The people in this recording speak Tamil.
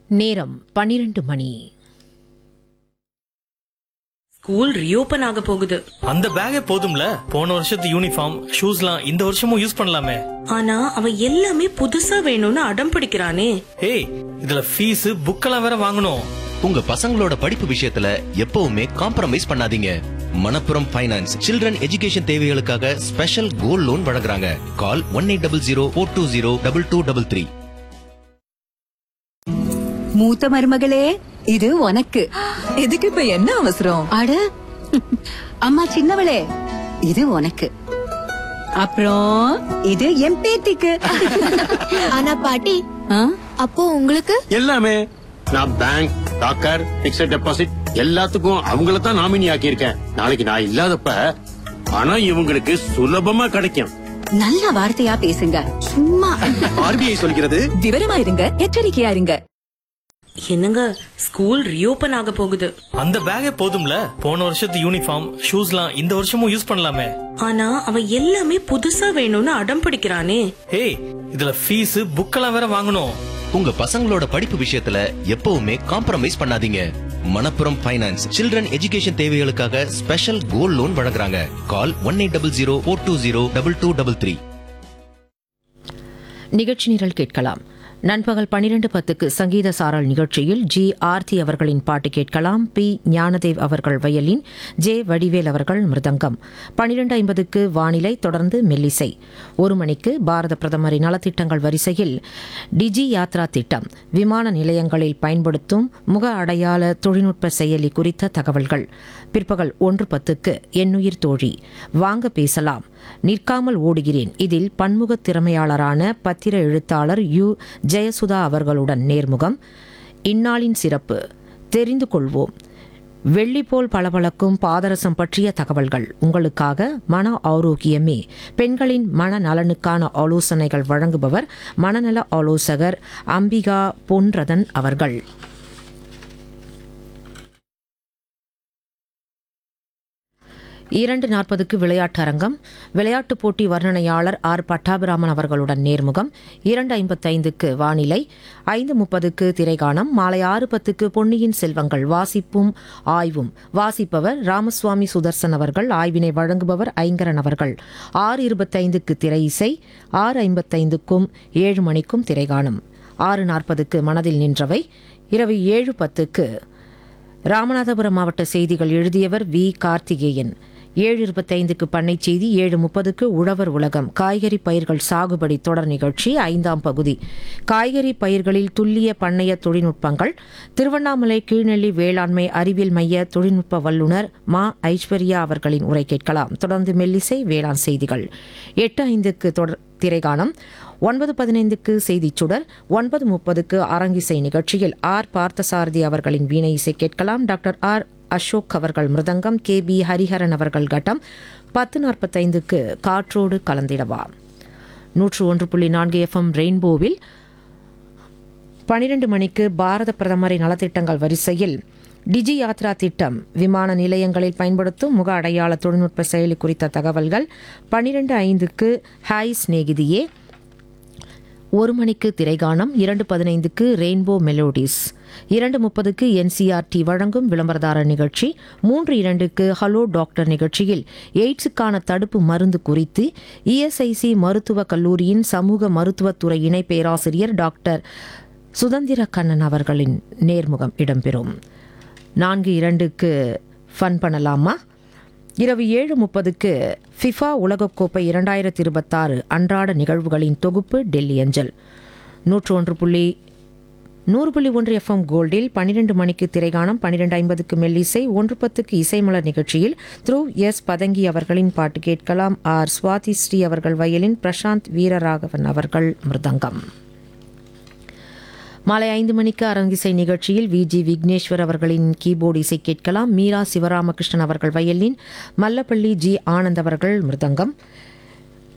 நேரம் பனிரெண்டு மணி ஸ்கூல் ரீஓபன் ஆக போகுது அந்த பேக்கே போதும்ல போன வருஷத்து யூனிஃபார்ம் ஷூஸ்லாம் இந்த வருஷமும் யூஸ் பண்ணலாமே ஆனா அவன் எல்லாமே புதுசா வேணும்னு அடம் பிடிக்கிறானே ஏய் இதுல ஃபீஸ் புக்கெல்லாம் வேற வாங்கணும் உங்க பசங்களோட படிப்பு விஷயத்துல எப்பவுமே காம்ப்ரமைஸ் பண்ணாதீங்க மணப்புரம் ஃபைனான்ஸ் சில்ட்ரன் எஜுகேஷன் தேவைகளுக்காக ஸ்பெஷல் கோல்ட் லோன் வழங்குறாங்க call one eight double zero four two zero double two double three மூத்த மருமகளே இது உனக்கு இதுக்கு இப்ப என்ன அவசரம் அட அம்மா சின்னவளே இது உனக்கு அப்புறம் இது என் பேத்திக்கு ஆனா பாட்டி ஆ? அப்போ உங்களுக்கு எல்லாமே நான் பேங்க் டாக்கர் பிக்ஸட் டெபாசிட் எல்லாத்துக்கும் அவங்கள தான் நாமினி ஆக்கியிருக்கேன் நாளைக்கு நான் இல்லாதப்ப பணம் இவங்களுக்கு சுலபமா கிடைக்கும் நல்ல வார்த்தையா பேசுங்க சும்மா ஆர்பிஐ சொல்கிறது விவரமா இருங்க எச்சரிக்கையா இருங்க என்னங்க ஸ்கூல் ரீஓபன் ஆக போகுது அந்த பேக்கே போதும்ல போன வருஷத்து யூனிஃபார்ம் ஷூஸ்லாம் இந்த வருஷமும் யூஸ் பண்ணலாமே ஆனா அவன் எல்லாமே புதுசா வேணும்னு அடம் பிடிக்கிறானே ஏய் இதுல ஃபீஸ் புக்கெல்லாம் வேற வாங்கணும் உங்க பசங்களோட படிப்பு விஷயத்துல எப்பவுமே காம்ப்ரமைஸ் பண்ணாதீங்க மணப்புரம் ஃபைனான்ஸ் சில்ட்ரன் எஜுகேஷன் தேவைகளுக்காக ஸ்பெஷல் கோல்ட் லோன் வழங்குறாங்க call one eight double zero four two zero double two double three நிகழ்ச்சி நிரல் கேட்கலாம் நண்பகல் பனிரெண்டு பத்துக்கு சங்கீத சாரல் நிகழ்ச்சியில் ஜி ஆர்த்தி அவர்களின் பாட்டு கேட்கலாம் பி ஞானதேவ் அவர்கள் வயலின் ஜே வடிவேல் அவர்கள் மிருதங்கம் பனிரெண்டு ஐம்பதுக்கு வானிலை தொடர்ந்து மெல்லிசை ஒரு மணிக்கு பாரத பிரதமரின் நலத்திட்டங்கள் வரிசையில் டிஜி யாத்ரா திட்டம் விமான நிலையங்களில் பயன்படுத்தும் முக அடையாள தொழில்நுட்ப செயலி குறித்த தகவல்கள் பிற்பகல் ஒன்று பத்துக்கு எண்ணுயிர் தோழி வாங்க பேசலாம் நிற்காமல் ஓடுகிறேன் இதில் பன்முக திறமையாளரான பத்திர எழுத்தாளர் யு ஜெயசுதா அவர்களுடன் நேர்முகம் இந்நாளின் சிறப்பு தெரிந்து கொள்வோம் வெள்ளி போல் பளபளக்கும் பாதரசம் பற்றிய தகவல்கள் உங்களுக்காக மன ஆரோக்கியமே பெண்களின் மன நலனுக்கான ஆலோசனைகள் வழங்குபவர் மனநல ஆலோசகர் அம்பிகா பொன்ரதன் அவர்கள் இரண்டு நாற்பதுக்கு விளையாட்டு அரங்கம் விளையாட்டுப் போட்டி வர்ணனையாளர் ஆர் பட்டாபிராமன் அவர்களுடன் நேர்முகம் இரண்டு ஐம்பத்தைந்துக்கு வானிலை ஐந்து முப்பதுக்கு திரைகாணம் மாலை ஆறு பத்துக்கு பொன்னியின் செல்வங்கள் வாசிப்பும் ஆய்வும் வாசிப்பவர் ராமசுவாமி சுதர்சன் அவர்கள் ஆய்வினை வழங்குபவர் ஐங்கரன் அவர்கள் ஆறு இருபத்தைந்துக்கு திரை இசை ஆறு ஐம்பத்தைந்துக்கும் ஏழு மணிக்கும் திரைகாணம் ஆறு நாற்பதுக்கு மனதில் நின்றவை இரவு ஏழு பத்துக்கு ராமநாதபுரம் மாவட்ட செய்திகள் எழுதியவர் வி கார்த்திகேயன் ஏழு இருபத்தைந்துக்கு பண்ணை செய்தி ஏழு முப்பதுக்கு உழவர் உலகம் காய்கறி பயிர்கள் சாகுபடி தொடர் நிகழ்ச்சி ஐந்தாம் பகுதி காய்கறி பயிர்களில் துல்லிய பண்ணைய தொழில்நுட்பங்கள் திருவண்ணாமலை கீழ்நெல்லி வேளாண்மை அறிவியல் மைய தொழில்நுட்ப வல்லுநர் மா ஐஸ்வர்யா அவர்களின் உரை கேட்கலாம் தொடர்ந்து மெல்லிசை வேளாண் செய்திகள் எட்டு ஐந்துக்கு தொடர் திரைகாணம் ஒன்பது பதினைந்துக்கு செய்திச் சுடர் ஒன்பது முப்பதுக்கு அரங்கிசை நிகழ்ச்சியில் ஆர் பார்த்தசாரதி அவர்களின் வீணை இசை கேட்கலாம் டாக்டர் ஆர் அசோக் அவர்கள் மிருதங்கம் கே பி ஹரிஹரன் அவர்கள் கட்டம் பத்து நாற்பத்தைந்துக்கு காற்றோடு கலந்திடவா நூற்று ஒன்று புள்ளி நான்கு எஃப்எம் ரெயின்போவில் பனிரெண்டு மணிக்கு பாரத பிரதமரின் நலத்திட்டங்கள் வரிசையில் டிஜி யாத்ரா திட்டம் விமான நிலையங்களில் பயன்படுத்தும் முக அடையாள தொழில்நுட்ப செயலி குறித்த தகவல்கள் பனிரெண்டு ஐந்துக்கு ஹாய் சிநேகிதியே ஒரு மணிக்கு திரைகாணம் இரண்டு பதினைந்துக்கு ரெயின்போ மெலோடிஸ் இரண்டு முப்பதுக்கு என்சிஆர்டி வழங்கும் விளம்பரதார நிகழ்ச்சி மூன்று இரண்டுக்கு ஹலோ டாக்டர் நிகழ்ச்சியில் எய்ட்ஸுக்கான தடுப்பு மருந்து குறித்து இஎஸ்ஐசி மருத்துவக் கல்லூரியின் சமூக மருத்துவத்துறை இணை பேராசிரியர் டாக்டர் சுதந்திர கண்ணன் அவர்களின் நேர்முகம் இடம்பெறும் நான்கு இரண்டுக்கு ஃபன் பண்ணலாமா இரவு ஏழு முப்பதுக்கு ஃபிஃபா உலகக்கோப்பை இரண்டாயிரத்தி இருபத்தாறு அன்றாட நிகழ்வுகளின் தொகுப்பு டெல்லி அஞ்சல் நூற்று ஒன்று புள்ளி நூறு புள்ளி ஒன்று எஃப்எம் கோல்டில் பன்னிரெண்டு மணிக்கு திரைகாணம் பன்னிரெண்டு ஐம்பதுக்கு மெல்லிசை ஒன்று பத்துக்கு இசைமலர் நிகழ்ச்சியில் த்ரூ எஸ் பதங்கி அவர்களின் பாட்டு கேட்கலாம் ஆர் சுவாதி ஸ்ரீ அவர்கள் வயலின் பிரசாந்த் வீரராகவன் அவர்கள் மிருதங்கம் மாலை ஐந்து மணிக்கு அரங்கிசை நிகழ்ச்சியில் வி ஜி விக்னேஸ்வர் அவர்களின் கீபோர்டு இசை கேட்கலாம் மீரா சிவராமகிருஷ்ணன் அவர்கள் வயலின் மல்லப்பள்ளி ஜி ஆனந்த் அவர்கள் மிருதங்கம்